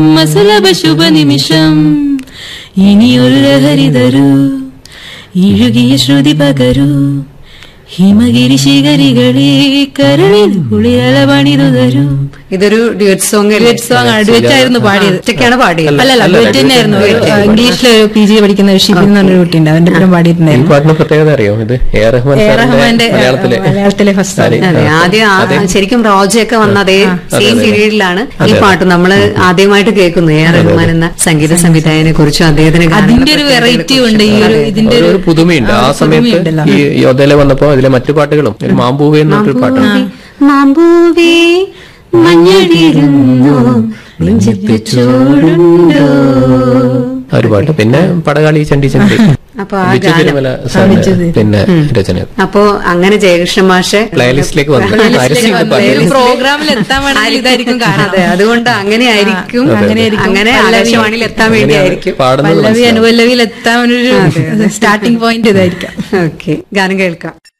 മസുലഭ ശുഭനിമിഷം ഇനിയൊരു ലഹരി തരൂ ഇഴുകിയ ശ്രുതി പകരൂ ഹിമഗിരി ശിഖരികളെ കരളിൽ കുളിരല പണിതു തരൂ ഇതൊരു ഡ്യുവറ്റ് സോങ് ഡുവറ്റ് സോങ് ആണ് ഡുവറ്റ് ആയിരുന്നു പാടിയത് ഒറ്റയ്ക്കാണ് പാടിയത് അല്ലല്ല ഡുവറ്റ് തന്നെയായിരുന്നു ഇംഗ്ലീഷിൽ പി ജി പഠിക്കുന്ന ഒരു ഷിബിൻ എന്ന് പറഞ്ഞൊരു കുട്ടിയുണ്ട് അവന്റെ പേരും ഈ പാടിയിട്ടുണ്ടായിരുന്നു പാട്ടിന് പ്രത്യേകത അറിയോ ഇത് എ ആർ റഹ്മാൻ എ. സാറിന്റെ റഹ്മാന്റെ മലയാളത്തിലെ മലയാളത്തിലെ ഫസ്റ്റ് അതെ. അതെ ആദ്യം ആ- അതെ. ശരിക്കും റോജയൊക്കെ വന്ന അതേ സെയിം അതെ. പീരീഡിലാണ് ഈ അതെ. പാട്ട് നമ്മൾ ആദ്യമായിട്ട് കേൾക്കുന്നു എ ആർ റഹ്മാൻ എന്ന സംഗീത സംവിധായകനെ കുറിച്ചും അദ്ദേഹത്തിന് ഗാനങ്ങളുടെ അതിന്റെ ഒരു വെറൈറ്റി ഉണ്ട് ഈ ഒരു ഇതിന്റെ ഒരു ഒരു ഒരു പുതുമയുണ്ട് ആ ആ, ഒരു സമയത്ത് പുതുമയുണ്ടല്ലോ. ഈ യോധയിലെ വന്നപ്പോ അതിലെ മറ്റു പാട്ടുകളും ഒരു മാമ്പൂവേ എന്നൊരു പാട്ടാണ് മാമ്പൂവേ മഞ്ഞളിരുന്നോ നെഞ്ചത്ത് ചൂടുണ്ടോ ആ ഒരു പാട്ട് പിന്നെ പടകാളി ചണ്ടി ചണ്ടി അപ്പൊ ആ ബിജു ഗാനം തിരുമല സാറിന്റെ പിന്നെ രചന അപ്പോ അങ്ങനെ ജയകൃഷ്ണ മാഷ് പ്ലേലിസ്റ്റിലേക്ക് വന്നു ആരിസിംഗ് ഒരു പാട്ട് പ്രോഗ്രാമിൽ എത്താൻ വേണമെങ്കിൽ ഇതായിരിക്കും കാരണം അതെ അതുകൊണ്ട് അങ്ങനെ ആയിരിക്കും അതെ, അതെ. അങ്ങനെയായിരിക്കും. അങ്ങനെ പല്ലവി. ആകാശവാണിയിൽ എത്താൻ വേണ്ടിയായിരിക്കും പാടുന്നത് പല്ലവി മനസ്സിലാവും. അനുപല്ലവിയിൽ എത്താൻ ഒരു സ്റ്റാർട്ടിംഗ് പോയിന്റ് ഇതായിരിക്കാം ഓക്കെ ഗാനം കേൾക്കാം